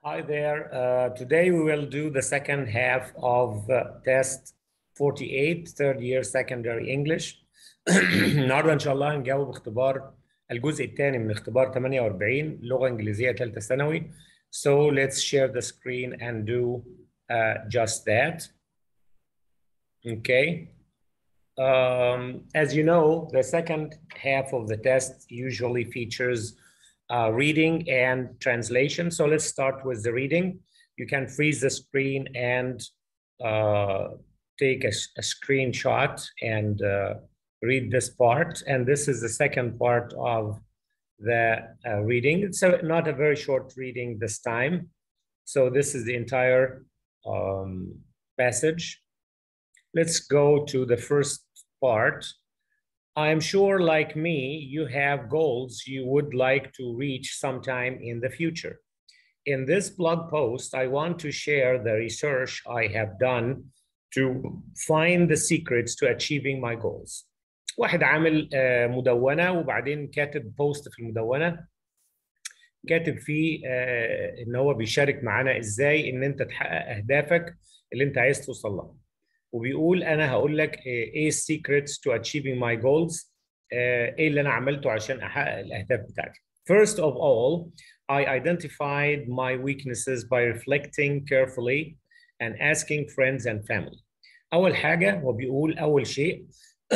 Hi there. Uh, today we will do the second half of uh, test 48 third year secondary English. النهارده ان شاء الله هنجاوب اختبار الجزء الثاني من اختبار 48 لغة انجليزية ثالثة ثانوي. So let's share the screen and do uh, just that. Okay. Um, as you know, the second half of the test usually features uh, reading and translation. So let's start with the reading. You can freeze the screen and uh, take a, a, screenshot and uh, read this part. And this is the second part of the uh, reading. It's a, not a very short reading this time. So this is the entire um, passage. Let's go to the first part. I'm sure, like me, you have goals you would like to reach sometime in the future. In this blog post, I want to share the research I have done to find the secrets to achieving my goals. واحد عامل مدونة وبعدين كاتب بوست في المدونة كاتب فيه ان هو بيشارك معانا ازاي ان انت تحقق اهدافك اللي انت عايز توصل لها. وبيقول انا هقول لك ايه السيكريتس تو achieving my goals ايه اللي انا عملته عشان احقق الاهداف بتاعتي. First of all, I identified my weaknesses by reflecting carefully and asking friends and family. اول حاجه هو بيقول اول شيء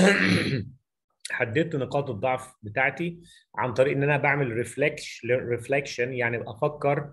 حددت نقاط الضعف بتاعتي عن طريق ان انا بعمل ريفلكشن يعني افكر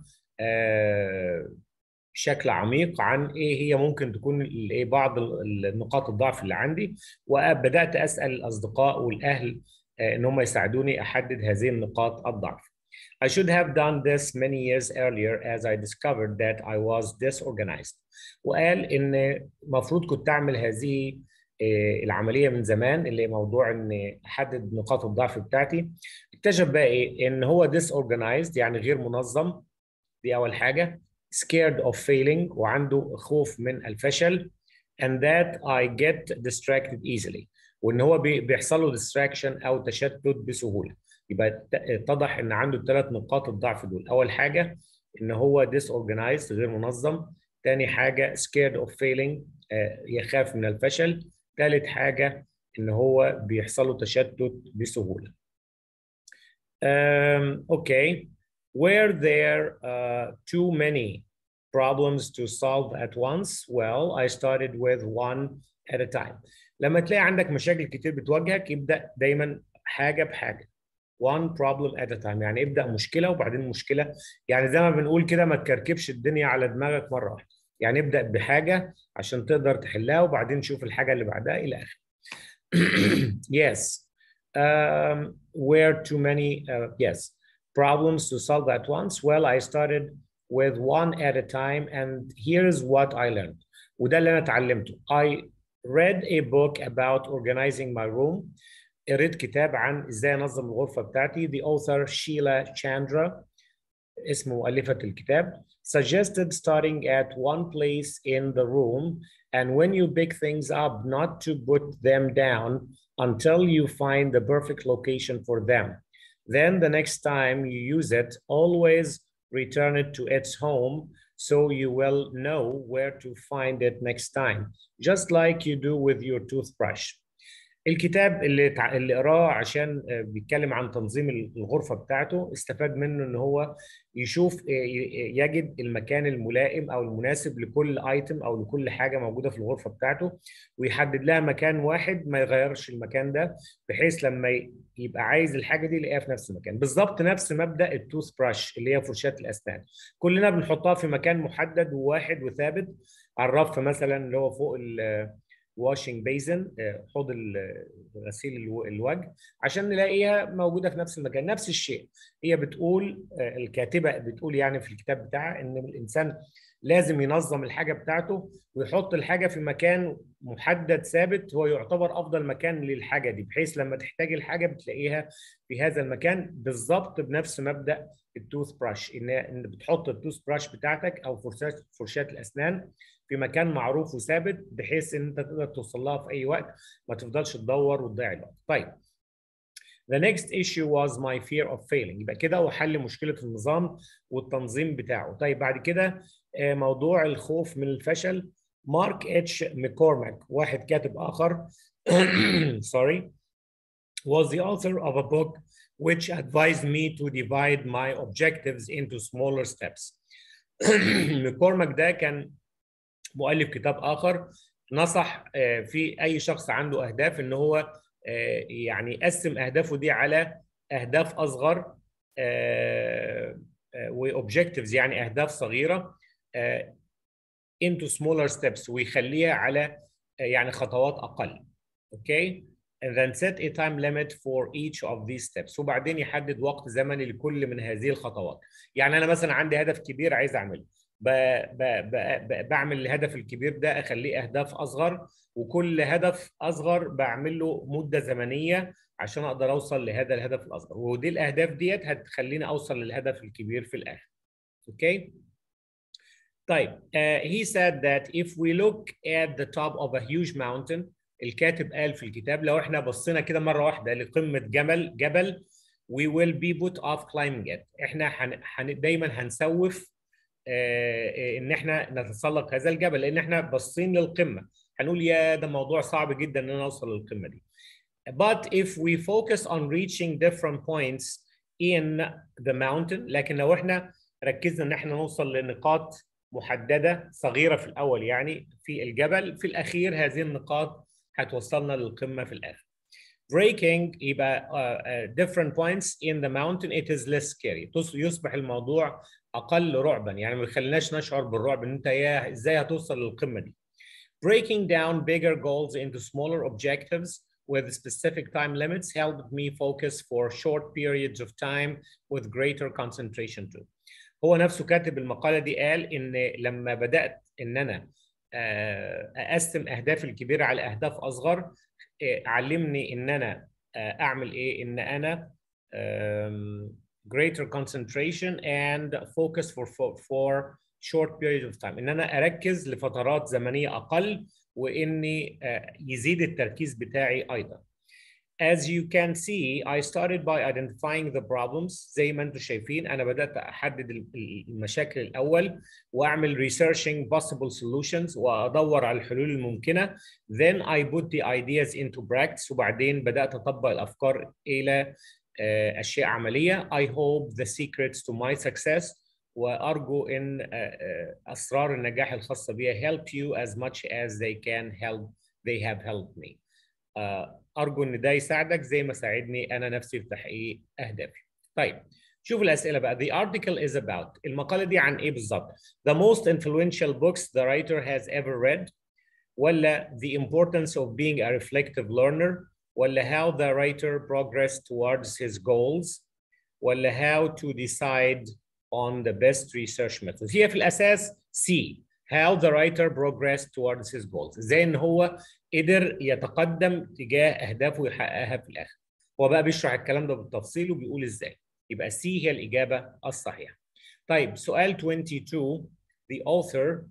بشكل عميق عن ايه هي ممكن تكون ايه بعض النقاط الضعف اللي عندي وبدات اسال الاصدقاء والاهل ان هم يساعدوني احدد هذه النقاط الضعف. I should have done this many years earlier as I discovered that I was disorganized. وقال ان المفروض كنت اعمل هذه العمليه من زمان اللي موضوع ان احدد نقاط الضعف بتاعتي اكتشف بقى ايه ان هو disorganized يعني غير منظم دي اول حاجه scared of failing وعنده خوف من الفشل and that I get distracted easily وان هو بيحصل له distraction او تشتت بسهوله يبقى اتضح ان عنده ثلاث نقاط الضعف دول اول حاجه ان هو disorganized غير منظم تاني حاجه scared of failing يخاف من الفشل ثالث حاجه ان هو بيحصل له تشتت بسهوله um, okay were there uh, too many problems to solve at once well I started with one at a time لما تلاقي عندك مشاكل كتير بتواجهك يبدا دايما حاجه بحاجه one problem at a time يعني ابدا مشكله وبعدين مشكله يعني زي ما بنقول كده ما تكركبش الدنيا على دماغك مره واحده يعني ابدا بحاجه عشان تقدر تحلها وبعدين شوف الحاجه اللي بعدها الى اخره yes um, where too many uh, yes problems to solve at once well I started with one at a time and here's what I learned وده اللي انا اتعلمته I read a book about organizing my room قريت كتاب عن ازاي انظم الغرفه بتاعتي the author Sheila Chandra اسم مؤلفه الكتاب suggested starting at one place in the room and when you pick things up not to put them down until you find the perfect location for them then the next time you use it always return it to its home so you will know where to find it next time just like you do with your toothbrush الكتاب اللي تع... اللي قراه عشان بيتكلم عن تنظيم الغرفه بتاعته استفاد منه ان هو يشوف يجد المكان الملائم او المناسب لكل ايتم او لكل حاجه موجوده في الغرفه بتاعته ويحدد لها مكان واحد ما يغيرش المكان ده بحيث لما يبقى عايز الحاجه دي يلاقيها في نفس المكان بالظبط نفس مبدا التوث براش اللي هي فرشاه الاسنان كلنا بنحطها في مكان محدد وواحد وثابت على الرف مثلا اللي هو فوق واشنج بيزن حوض غسيل الوجه عشان نلاقيها موجوده في نفس المكان نفس الشيء هي بتقول الكاتبه بتقول يعني في الكتاب بتاعها ان الانسان لازم ينظم الحاجه بتاعته ويحط الحاجه في مكان محدد ثابت هو يعتبر افضل مكان للحاجه دي بحيث لما تحتاج الحاجه بتلاقيها في هذا المكان بالظبط بنفس مبدا التوث براش ان ان بتحط التوث براش بتاعتك او فرشاه فرشاه الاسنان في مكان معروف وثابت بحيث ان انت تقدر توصل لها في اي وقت ما تفضلش تدور وتضيع الوقت. طيب The next issue was my fear of failing يبقى كده هو حل مشكلة النظام والتنظيم بتاعه طيب بعد كده موضوع الخوف من الفشل مارك اتش ميكورماك واحد كاتب آخر sorry was the author of a book which advised me to divide my objectives into smaller steps ميكورماك ده كان مؤلف كتاب آخر نصح في أي شخص عنده أهداف إن هو يعني يقسم اهدافه دي على اهداف اصغر واوبجكتيفز يعني اهداف صغيره into smaller steps ويخليها على يعني خطوات اقل اوكي and then set a time limit for each of these steps وبعدين يحدد وقت زمني لكل من هذه الخطوات يعني انا مثلا عندي هدف كبير عايز اعمله ب ب ب بعمل الهدف الكبير ده اخليه اهداف اصغر وكل هدف اصغر بعمل له مده زمنيه عشان اقدر اوصل لهذا الهدف الاصغر ودي الاهداف ديت هتخليني اوصل للهدف الكبير في الاخر اوكي طيب uh, he said that if we look at the top of a huge mountain الكاتب قال في الكتاب لو احنا بصينا كده مره واحده لقمه جبل جبل we will be put off climbing it احنا حن, حن دايما هنسوف آه ان احنا نتسلق هذا الجبل لان احنا باصين للقمه هنقول يا ده موضوع صعب جدا ان انا اوصل للقمه دي but if we focus on reaching different points in the mountain لكن لو احنا ركزنا ان احنا نوصل لنقاط محدده صغيره في الاول يعني في الجبل في الاخير هذه النقاط هتوصلنا للقمه في الاخر breaking يبقى uh, uh, different points in the mountain it is less scary يصبح الموضوع اقل رعبا يعني ما بيخليناش نشعر بالرعب ان انت يا ازاي هتوصل للقمه دي breaking down bigger goals into smaller objectives with specific time limits helped me focus for short periods of time with greater concentration too. هو نفسه كاتب المقالة دي قال إن لما بدأت إن أنا أقسم أهدافي الكبيرة على أهداف أصغر علمني إن أنا أعمل إيه؟ إن أنا greater concentration and focus for, for, for short period of time ان انا اركز لفترات زمنيه اقل واني يزيد التركيز بتاعي ايضا As you can see, I started by identifying the problems زي ما انتم شايفين انا بدات احدد المشاكل الاول واعمل researching possible solutions وادور على الحلول الممكنه then I put the ideas into practice وبعدين بدات اطبق الافكار الى اشياء عمليه I hope the secrets to my success وارجو ان اسرار النجاح الخاصه بيها help you as much as they can help they have helped me ارجو ان ده يساعدك زي ما ساعدني انا نفسي في تحقيق اهدافي طيب شوف الاسئله بقى the article is about المقاله دي عن ايه بالظبط the most influential books the writer has ever read ولا the importance of being a reflective learner ولا how the writer progressed towards his goals ولا how to decide on the best research methods هي في الاساس C how the writer progressed towards his goals ازاي ان هو قدر يتقدم تجاه اهدافه ويحققها في الاخر هو بقى بيشرح الكلام ده بالتفصيل وبيقول ازاي يبقى C هي الاجابه الصحيحه طيب سؤال 22 the author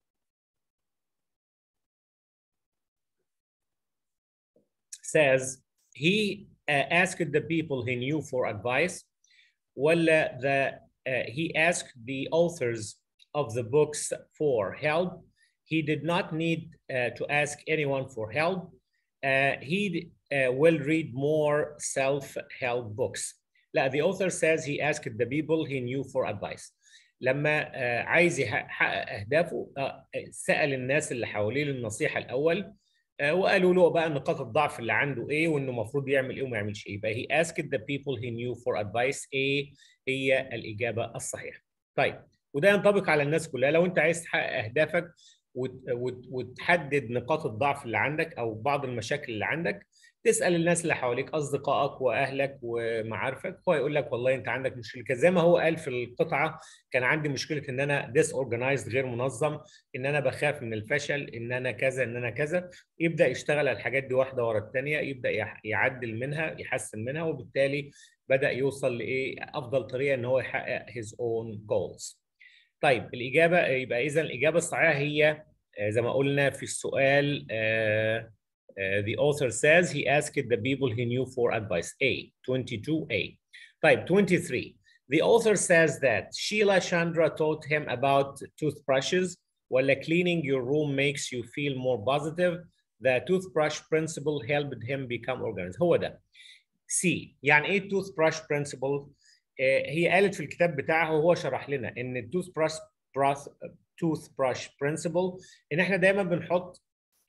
says he uh, asked the people he knew for advice ولا the uh, he asked the authors of the books for help. He did not need uh, to ask anyone for help. Uh, he will read more self-help books. لا, the author says he asked the people he knew for advice. لما عايز يحقق أهدافه سأل الناس اللي حواليه للنصيحة الأول وقالوا له بقى نقاط الضعف اللي عنده ايه وانه المفروض يعمل ايه وما يعملش ايه يبقى he asked the people he knew for advice ايه هي الاجابه الصحيحه طيب وده ينطبق على الناس كلها لو انت عايز تحقق اهدافك وتحدد نقاط الضعف اللي عندك او بعض المشاكل اللي عندك تسال الناس اللي حواليك اصدقائك واهلك ومعارفك هو يقول لك والله انت عندك مشكله كذا زي ما هو قال في القطعه كان عندي مشكله ان انا ديس اورجنايزد غير منظم ان انا بخاف من الفشل ان انا كذا ان انا كذا يبدا يشتغل على الحاجات دي واحده ورا الثانيه يبدا يعدل منها يحسن منها وبالتالي بدا يوصل لايه افضل طريقه ان هو يحقق his own goals طيب الاجابه يبقى اذا الاجابه الصحيحه هي زي ما قلنا في السؤال Uh, the author says he asked the people he knew for advice. A, 22A. Type 23. The author says that Sheila Chandra taught him about toothbrushes. While cleaning your room makes you feel more positive, the toothbrush principle helped him become organized. هو ده. C. يعني ايه toothbrush principle؟ آه هي قالت في الكتاب بتاعها وهو شرح لنا ان التوثبرش toothbrush principle ان احنا دايما بنحط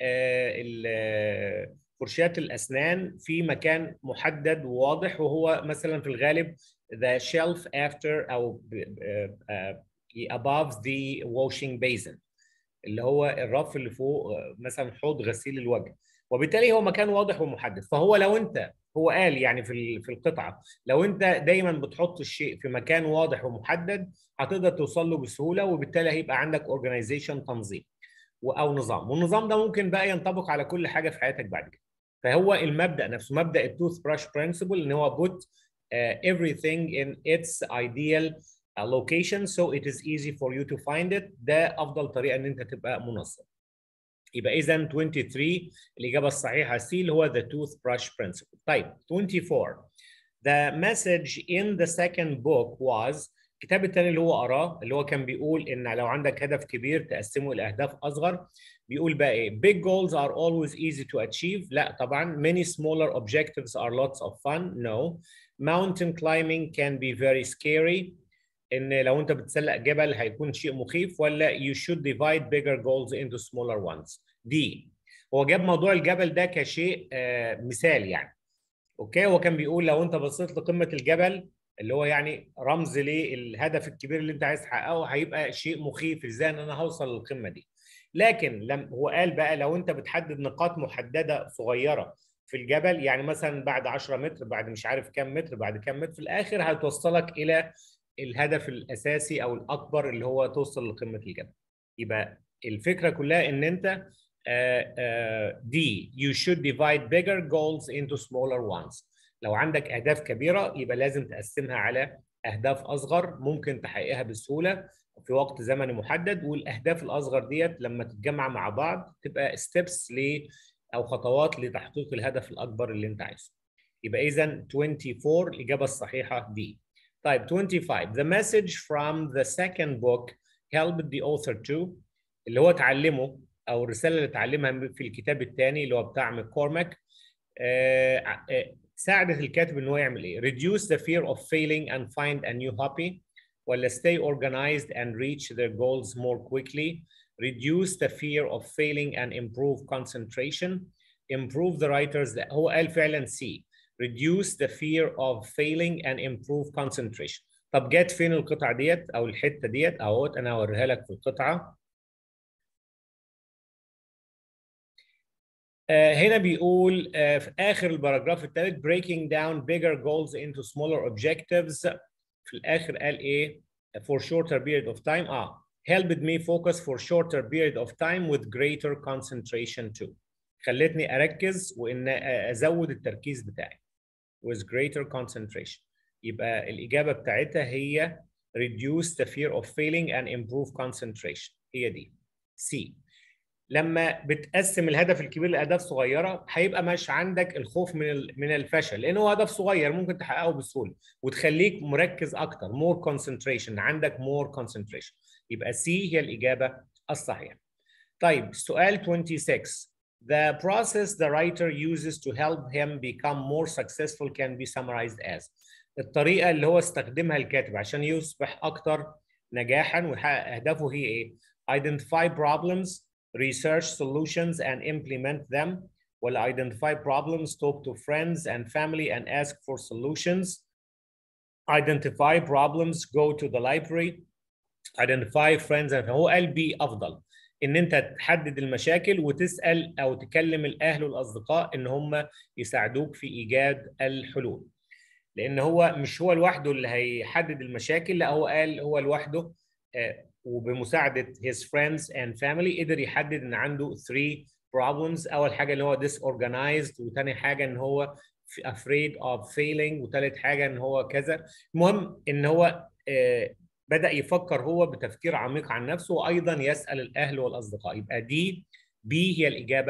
فرشاة الأسنان في مكان محدد وواضح وهو مثلا في الغالب the shelf after أو above the washing basin اللي هو الرف اللي فوق مثلا حوض غسيل الوجه وبالتالي هو مكان واضح ومحدد فهو لو انت هو قال يعني في في القطعه لو انت دايما بتحط الشيء في مكان واضح ومحدد هتقدر توصل له بسهوله وبالتالي هيبقى عندك اورجانيزيشن تنظيم او نظام والنظام ده ممكن بقى ينطبق على كل حاجه في حياتك بعد كده فهو المبدا نفسه مبدا التوث براش برنسبل ان هو put uh, everything in its ideal uh, location so it is easy for you to find it ده افضل طريقه ان انت تبقى منظم يبقى اذا 23 الاجابه الصحيحه سي اللي هو the toothbrush principle طيب 24 the message in the second book was الكتاب الثاني اللي هو قراه اللي هو كان بيقول ان لو عندك هدف كبير تقسمه لاهداف اصغر بيقول بقى ايه big goals are always easy to achieve لا طبعا many smaller objectives are lots of fun no mountain climbing can be very scary ان لو انت بتسلق جبل هيكون شيء مخيف ولا you should divide bigger goals into smaller ones دي هو جاب موضوع الجبل ده كشيء آه مثال يعني اوكي هو كان بيقول لو انت بصيت لقمه الجبل اللي هو يعني رمز للهدف الكبير اللي انت عايز تحققه هيبقى شيء مخيف ازاي ان انا هوصل للقمه دي لكن لم هو قال بقى لو انت بتحدد نقاط محدده صغيره في الجبل يعني مثلا بعد 10 متر بعد مش عارف كام متر بعد كام متر في الاخر هتوصلك الى الهدف الاساسي او الاكبر اللي هو توصل لقمه الجبل يبقى الفكره كلها ان انت دي you should divide bigger goals into smaller ones لو عندك اهداف كبيره يبقى لازم تقسمها على اهداف اصغر ممكن تحققها بسهوله في وقت زمني محدد والاهداف الاصغر ديت لما تتجمع مع بعض تبقى ستيبس ل او خطوات لتحقيق الهدف الاكبر اللي انت عايزه يبقى اذا 24 الاجابه الصحيحه دي طيب 25 the message from the second book helped the author to اللي هو اتعلمه او الرساله اللي اتعلمها في الكتاب الثاني اللي هو بتاع ماكورماك آه ساعدت الكاتب ان هو يعمل ايه؟ reduce the fear of failing and find a new hobby ولا stay organized and reach their goals more quickly reduce the fear of failing and improve concentration improve the writers that هو قال فعلا C reduce the fear of failing and improve concentration طب جت فين القطعه ديت او الحته ديت اهوت انا هوريها لك في القطعه هنا بيقول في اخر الباراجراف الثالث breaking down bigger goals into smaller objectives في الاخر قال ايه for shorter period of time اه helped me focus for shorter period of time with greater concentration too خلتني اركز وان ازود التركيز بتاعي with greater concentration يبقى الاجابه بتاعتها هي reduce the fear of failing and improve concentration هي دي C لما بتقسم الهدف الكبير لاهداف صغيره هيبقى مش عندك الخوف من من الفشل لان هو هدف صغير ممكن تحققه بسهوله وتخليك مركز اكتر more concentration عندك more concentration يبقى C هي الاجابه الصحيحه طيب سؤال 26 The process the writer uses to help him become more successful can be summarized as الطريقه اللي هو استخدمها الكاتب عشان يصبح اكتر نجاحا ويحقق اهدافه هي ايه؟ Identify problems research solutions and implement them will identify problems talk to friends and family and ask for solutions identify problems go to the library identify friends and هو قال بي افضل ان انت تحدد المشاكل وتسال او تكلم الاهل والاصدقاء ان هم يساعدوك في ايجاد الحلول لان هو مش هو لوحده اللي هيحدد المشاكل لا هو قال هو لوحده وبمساعده his friends and family قدر يحدد ان عنده 3 problems اول حاجه اللي هو disorganized وثاني حاجه ان هو afraid of failing وثالث حاجه ان هو كذا المهم ان هو بدا يفكر هو بتفكير عميق عن نفسه وايضا يسال الاهل والاصدقاء يبقى دي بي هي الاجابه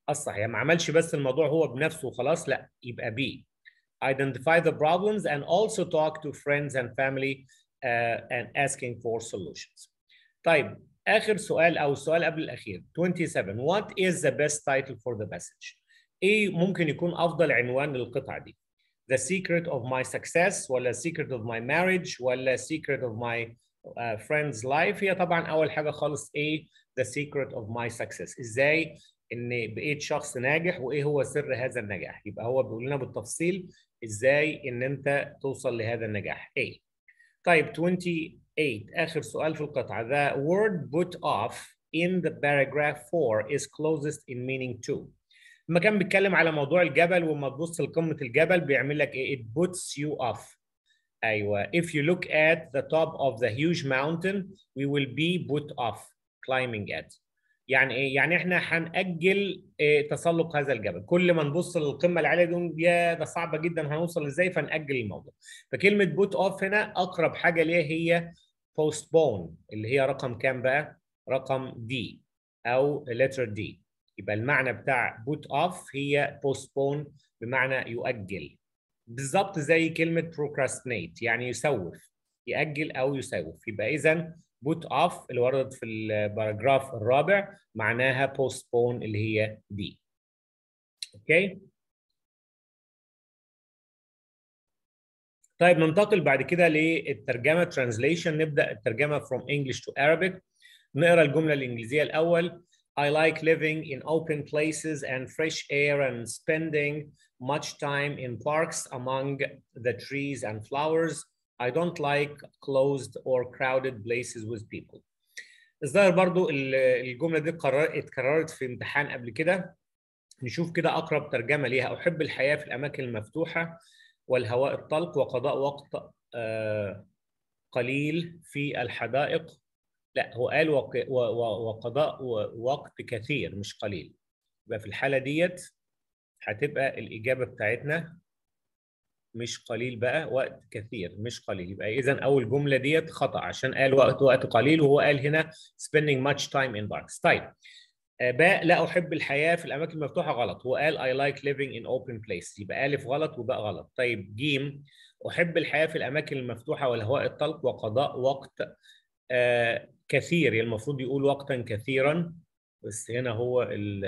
الصحيح ما عملش بس الموضوع هو بنفسه وخلاص لا يبقى B identify the problems and also talk to friends and family uh, and asking for solutions طيب آخر سؤال أو السؤال قبل الأخير 27 What is the best title for the message إيه ممكن يكون أفضل عنوان للقطعة دي The secret of my success ولا secret of my marriage ولا secret of my uh, friend's life هي طبعا أول حاجة خالص إيه the secret of my success إزاي إن بقيت شخص ناجح وإيه هو سر هذا النجاح يبقى هو بيقول لنا بالتفصيل إزاي إن أنت توصل لهذا النجاح إيه طيب 28 آخر سؤال في القطعة The word put off in the paragraph 4 is closest in meaning to لما كان بيتكلم على موضوع الجبل وما تبص لقمة الجبل بيعمل لك إيه it puts you off أيوة if you look at the top of the huge mountain we will be put off climbing it يعني ايه؟ يعني احنا هنأجل إيه تسلق هذا الجبل، كل ما نبص للقمه العاليه دي يا ده صعبه جدا هنوصل ازاي فنأجل الموضوع. فكلمه بوت اوف هنا اقرب حاجه ليها هي postpone اللي هي رقم كام بقى؟ رقم دي او letter دي. يبقى المعنى بتاع بوت اوف هي postpone بمعنى يؤجل. بالظبط زي كلمه procrastinate يعني يسوف يأجل او يسوف، يبقى اذا بوت اوف اللي وردت في الباراجراف الرابع معناها postpone اللي هي دي. اوكي؟ طيب ننتقل بعد كده للترجمه translation نبدا الترجمه from English to Arabic نقرا الجمله الانجليزيه الاول I like living in open places and fresh air and spending much time in parks among the trees and flowers. I don't like closed or crowded places with people. الظاهر برضو الجملة دي قرر اتكررت في امتحان قبل كده نشوف كده أقرب ترجمة ليها أحب الحياة في الأماكن المفتوحة والهواء الطلق وقضاء وقت قليل في الحدائق لا هو قال وقضاء وقت كثير مش قليل يبقى في الحالة ديت هتبقى الإجابة بتاعتنا مش قليل بقى وقت كثير مش قليل يبقى اذا اول جمله ديت خطا عشان قال وقت وقت قليل وهو قال هنا spending much time in parks طيب باء لا احب الحياه في الاماكن المفتوحه غلط هو قال I like living in open places يبقى الف غلط وباء غلط طيب جيم احب الحياه في الاماكن المفتوحه والهواء الطلق وقضاء وقت آه كثير المفروض يقول وقتا كثيرا بس هنا هو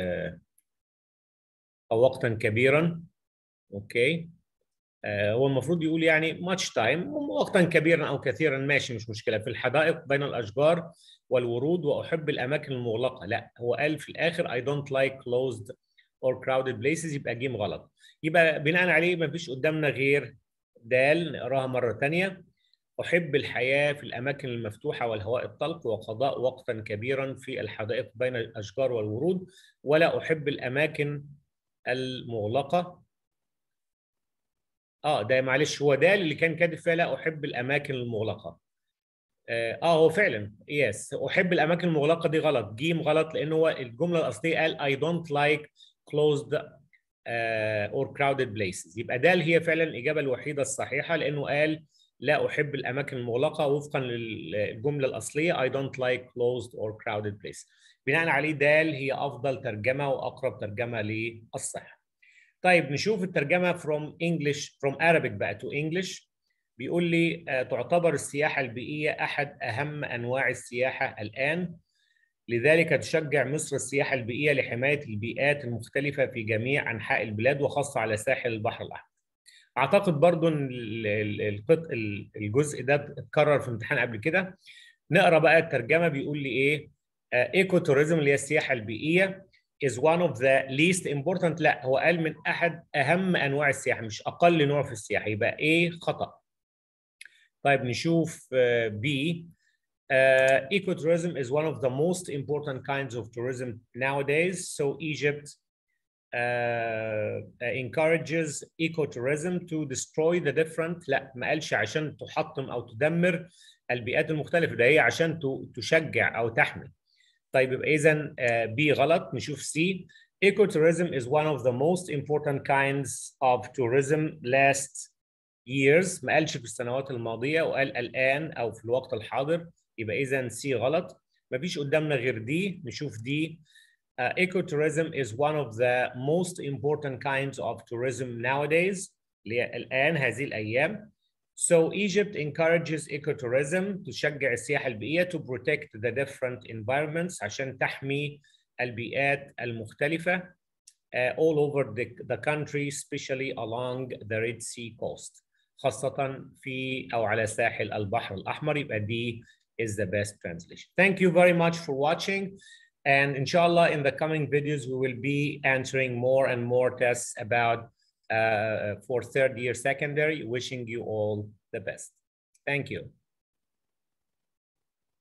او وقتا كبيرا اوكي هو المفروض يقول يعني much time وقتا كبيرا او كثيرا ماشي مش مشكله في الحدائق بين الاشجار والورود واحب الاماكن المغلقه لا هو قال في الاخر I don't like closed or crowded places يبقى جيم غلط يبقى بناء عليه ما فيش قدامنا غير دال نقراها مره ثانيه احب الحياه في الاماكن المفتوحه والهواء الطلق وقضاء وقتا كبيرا في الحدائق بين الاشجار والورود ولا احب الاماكن المغلقه اه ده معلش هو ده اللي كان كاتب فيها لا احب الاماكن المغلقه اه هو فعلا يس احب الاماكن المغلقه دي غلط جيم غلط لان هو الجمله الاصليه قال I don't like closed uh, or crowded places يبقى ده هي فعلا الاجابه الوحيده الصحيحه لانه قال لا احب الاماكن المغلقه وفقا للجمله الاصليه I don't like closed or crowded places بناء عليه دال هي افضل ترجمه واقرب ترجمه للصحه طيب نشوف الترجمه from English from Arabic بقى to English بيقول لي تعتبر السياحة البيئية أحد أهم أنواع السياحة الآن لذلك تشجع مصر السياحة البيئية لحماية البيئات المختلفة في جميع أنحاء البلاد وخاصة على ساحل البحر الأحمر أعتقد برضو أن الجزء ده اتكرر في امتحان قبل كده نقرأ بقى الترجمة بيقول لي إيه ايكو توريزم اللي هي السياحة البيئية is one of the least important لا هو قال من أحد أهم أنواع السياحة مش أقل نوع في السياحة يبقى إيه خطأ طيب نشوف B uh, ecotourism is one of the most important kinds of tourism nowadays so Egypt uh, encourages ecotourism to destroy the different لا ما قالش عشان تحطم او تدمر البيئات المختلفه ده هي عشان تشجع او تحمي طيب يبقى اذا B غلط نشوف C ecotourism is one of the most important kinds of tourism last years ما قالش في السنوات الماضيه وقال الان او في الوقت الحاضر يبقى اذا سي غلط ما فيش قدامنا غير دي نشوف دي uh, ecotourism is one of the most important kinds of tourism nowadays الآن هذه الأيام So Egypt encourages ecotourism تشجع السياحة البيئية to protect the different environments عشان تحمي البيئات المختلفة uh, all over the, the country especially along the Red Sea coast خاصة في أو على ساحل البحر الأحمر يبقى دي is the best translation. Thank you very much for watching. And inshallah, in the coming videos, we will be answering more and more tests about uh, for third year secondary. Wishing you all the best. Thank you.